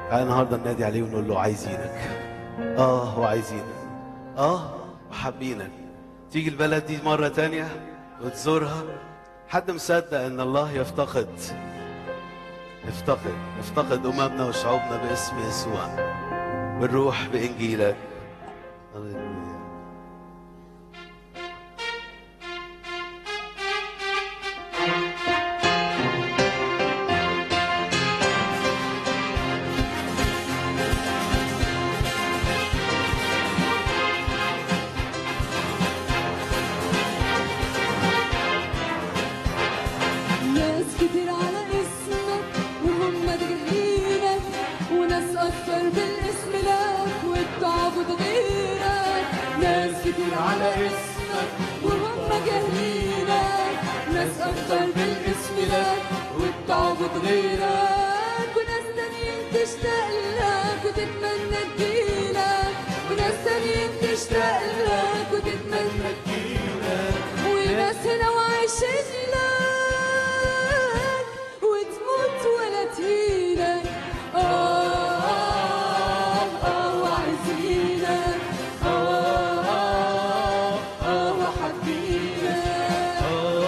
تعالى النهارده ننادي عليه ونقول له عايزينك اه وعايزينك اه وحابينك تيجي البلد دي مرة تانية وتزورها حد مصدق ان الله يفتقد يفتقد يفتقد اممنا وشعوبنا باسم يسوع بالروح بانجيلك هللويا ناس كتير على اسمك وهم جاهلينك وناس اكتر بالاسم لك والتعبد غيرك ناس كتير على اسمك وهم جاهلينك ناس اكتر بالاسم لك والتعبد غيرك وناس تانيين تشتاق لك وتتمنى تجيلك وناس تانيين تشتاق لك وتتمنى تجيلك وناس هنا وعايشين لك وتموت ولا تهينك آه آه وعايزينك آه آه آه وحابينك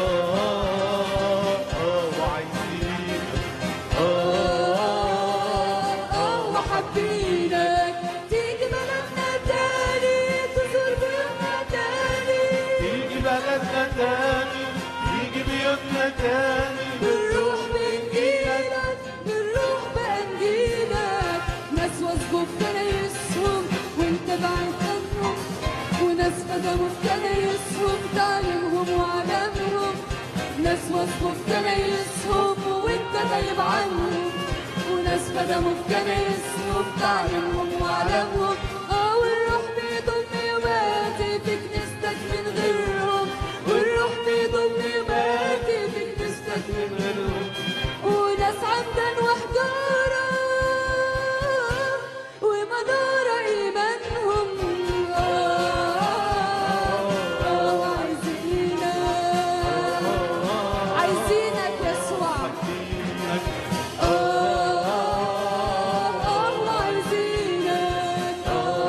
آه آه وحابينك تيجي بلدنا تاني تزور بيوتنا تاني تيجي بلدنا تاني تيجي بيوتنا تاني بالروح بإنجيلك بالروح بإنجيلك ناس وثقوا في كنايسهم وانت بعيد عنهم وناس خدموا في كنايسهم تعليمهم وعلمهم ناس وثقوا في كنايسهم وانت غايب عنهم وناس خدموا في كنايسهم تعليمهم وعلمهم اه والروح بيضم يباتي في كنيستك من غيرهم والروح بيضم يباتي في كنيستك من غيرهم وناس عمدا وحجارة ومنارة إيمانهم آه آه وعايزينك عايزينك يسوع آه آه وعايزينك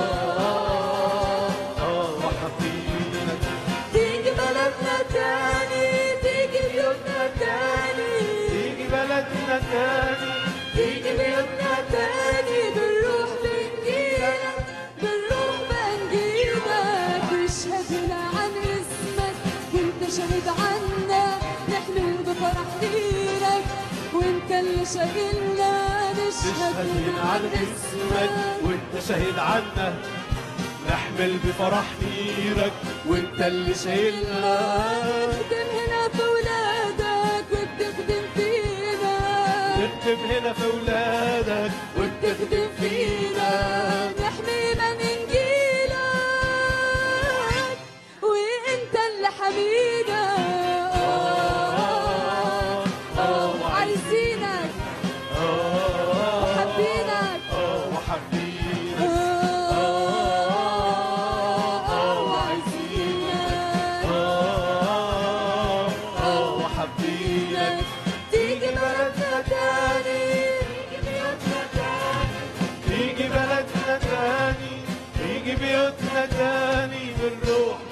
تيجي بلدنا تاني تيجي بيوتنا تاني تيجي بلدنا تاني تيجي بيوتنا تاني بالروح بإنجيلك بالروح بإنجيلك واشهد لنا عن اسمك وانت شاهد عنا نحمل بفرح غيرك وانت اللي شاغلنا نشهد تشهد لنا عن اسمك وانت شاهد عنا نحمل بفرح نيرك وانت اللي شايلنا تخدم هنا في ولادك وبتخدم فينا تكتب هنا في ولادك وبتخدم فينا نحمي من انجيلك وانت اللي حمينا آه، آه، وعايزينك وحابينك اه وحبيبك آه، آه، وعايزينك اه اه وحبيبك تيجي بلدنا تاني تيجي بيوتنا تاني تيجي بلدنا تاني تيجي بيوتنا تاني بالروح